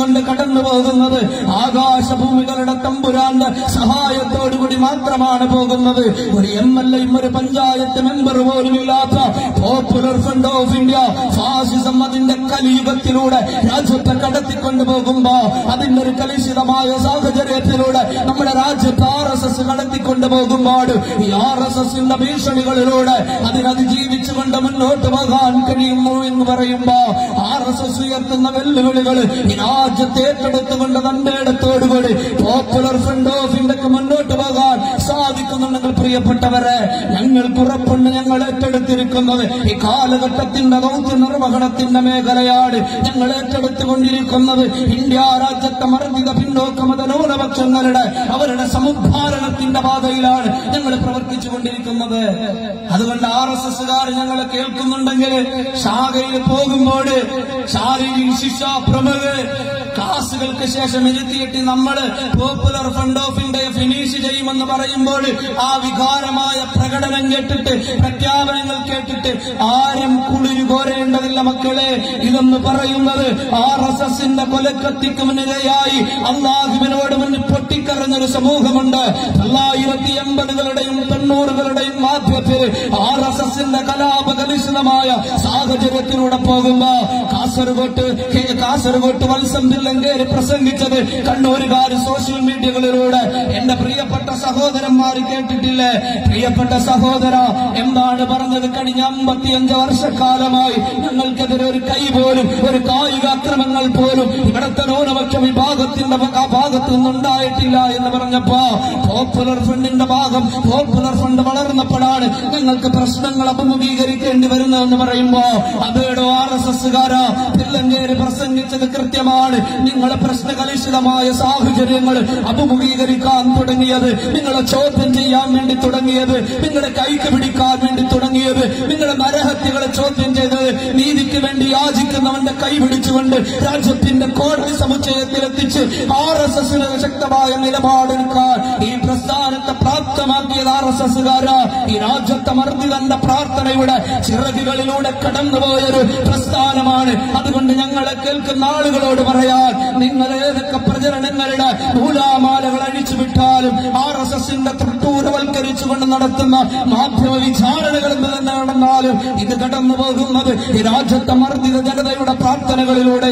കൊണ്ട് കടന്നു പോകുന്നത് ആകാശഭൂമികളുടെ തമ്പുരാന്റെ സഹായത്തോടുകൂടി മാത്രമാണ് പോകുന്നത് ഒരു എം എൽ എയും ഒരു പഞ്ചായത്ത് മെമ്പർ പോലും ഇല്ലാത്ത Popular Front of India fascism അതിന്റെ കലിയുഗത്തിലൂടെ രാജ്യത്തെ കടത്തിക്കൊണ്ടു പോകുമ്പോ അതിന്റെ ഒരു കലുഷിതമായ സാഹചര്യത്തിലൂടെ നമ്മുടെ രാജ്യത്ത് ആർ എസ് എസ് കടത്തിക്കൊണ്ടു പോകുമ്പോൾ ഈ ആർ എസ് എസിന്റെ ഭീഷണികളിലൂടെ അതിനതിജീവിച്ചുകൊണ്ട് മുന്നോട്ട് പോകാൻ കഴിയുന്നു എന്ന് പറയുമ്പോ ആർ എസ് എസ് ഉയർത്തുന്ന വെല്ലുവിളികൾ ഈ രാജ്യത്തെ ഏറ്റെടുത്തുകൊണ്ട് തന്റെ ഇടത്തോടുകൂടി പോപ്പുലർ ഫ്രണ്ട് ഓഫ് ഇന്ത്യക്ക് മുന്നോട്ട് പോകാൻ സാധിക്കുന്നുണ്ടെങ്കിൽ പ്രിയപ്പെട്ടവരെ ഞങ്ങൾക്ക് ഉറപ്പുണ്ട് ഞങ്ങൾ ഏറ്റെടുത്തിരിക്കുന്നത് ഈ കാലഘട്ടത്തിന്റെ ദൗത്യ നിർവഹണത്തിന്റെ മേഖലയാണ് ഞങ്ങൾ ഏറ്റെടുത്തുകൊണ്ടിരിക്കുന്നത് ഇന്ത്യ രാജ്യത്തെ മർദ്ദിത പിന്നോക്ക മത ന്യൂനപക്ഷങ്ങളുടെ അവരുടെ സമുദ്ധാരണത്തിന്റെ പാതയിലാണ് ഞങ്ങൾ പ്രവർത്തിച്ചുകൊണ്ടിരിക്കുന്നത് അതുകൊണ്ട് ആർ എസ് എസുകാർ ഞങ്ങളെ കേൾക്കുന്നുണ്ടെങ്കിൽ ശാഖയിൽ പോകുമ്പോൾ ശാരീരിക ശിക്ഷ പ്രമുഖ ക്ലാസുകൾക്ക് ശേഷം ഇരുത്തിയിട്ട് നമ്മൾ Popular Front of India finish ചെയ്യുമെന്ന് പറയുമ്പോൾ ആ വികാരമായ പ്രകടനം കേട്ടിട്ട് പ്രഖ്യാപനങ്ങൾ കേട്ടിട്ട് ആരും കുളിരു കോരേണ്ടതില്ല മക്കളെ ഇതെന്ന് പറയുന്നത് ആർ എസ് എസിന്റെ കൊലക്കത്തിക്ക് മുന്നിരയായി അള്ളാഹുവിനോട് മുന്നിൽ പൊട്ടിക്കറഞ്ഞൊരു സമൂഹമുണ്ട് തൊള്ളായിരത്തി എൺപതുകളുടെയും തൊണ്ണൂറുകളുടെയും മാധ്യത്തിൽ ആർ എസ് എസിന്റെ കലാപകലുഷിതമായ സാഹചര്യത്തിലൂടെ പോകുമ്പോ കാസർഗോട്ട് കെ- കാസർഗോട്ട് വത്സം തില്ലങ്കേരി പ്രസംഗിച്ചത് കണ്ണൂരുകാർ സോഷ്യൽ മീഡിയകളിലൂടെ എന്റെ പ്രിയപ്പെട്ട സഹോദരന്മാർ കേട്ടിട്ടില്ലേ പ്രിയപ്പെട്ട സഹോദര എന്താണ് പറഞ്ഞത് കഴിഞ്ഞ അമ്പത്തിയഞ്ച് വർഷക്കാലമായി ഞങ്ങൾക്കെതിരെ ഒരു കൈ പോലും ഒരു കായിക അക്രമങ്ങൾ പോലും ഇവിടുത്തെ ന്യൂനപക്ഷ വിഭാഗത്തിന്റെ ആ ഭാഗത്തു നിന്നുണ്ടായിട്ടില്ല എന്ന് പറഞ്ഞപ്പോ പോപ്പുലർ ഫ്രണ്ടിന്റെ ഭാഗം പോപ്പുലർ ഫ്രണ്ട് വളർന്നപ്പോഴാണ് ഞങ്ങൾക്ക് പ്രശ്നങ്ങൾ അഭിമുഖീകരിക്കേണ്ടി വരുന്നതെന്ന് പറയുമ്പോ അതേടോ ആർ എസ് എസ്സുകാരാ തില്ലങ്കേരി പ്രസംഗിച്ചത് കൃത്യമാണ് നിങ്ങളെ പ്രശ്നകലുഷിതമായ സാഹചര്യങ്ങൾ അഭിമുഖീകരിക്കാൻ തുടങ്ങിയത് നിങ്ങളെ ചോദ്യം ചെയ്യാൻ വേണ്ടി തുടങ്ങിയത് നിങ്ങളെ കൈക്ക് പിടിക്കാൻ വേണ്ടി തുടങ്ങിയത് നിങ്ങളെ നരഹത്യകളെ ചോദ്യം ചെയ്തത് നീതിക്ക് വേണ്ടി യാചിക്കുന്നവന്റെ കൈ പിടിച്ചുകൊണ്ട് രാജ്യത്തിന്റെ കോടതി സമുച്ചയത്തിലെത്തിച്ച് ആർ എസ് എസിന് ശക്തമായ നിലപാടെടുക്കാൻ ഈ പ്രസ്ഥാനത്തെ പ്രാപ്തമാക്കിയത് ആർ എസ് എസുകാരാ ഈ രാജ്യത്തെ മർദ്ദിതന്റെ പ്രാർത്ഥനയുടെ ചിറകുകളിലൂടെ കടന്നുപോയൊരു പ്രസ്ഥാനമാണ് അതുകൊണ്ട് ഞങ്ങളെ കേൾക്കുന്ന ആളുകളോട് പറയാൻ നിങ്ങൾ ഏതൊക്കെ പ്രചരണങ്ങളുടെ നൂലാമാലകൾ അഴിച്ചുവിട്ടാലും ആർ എസ് എസിന്റെ തൃട്ടൂരവൽക്കരിച്ചുകൊണ്ട് നടത്തുന്ന മാധ്യമ വിചാരണകൾ എന്ത് തന്നെ നടന്നാലും ഇത് കടന്നു പോകുന്നത് ഈ രാജ്യത്തെ മർദ്ദിത ജനതയുടെ പ്രാർത്ഥനകളിലൂടെ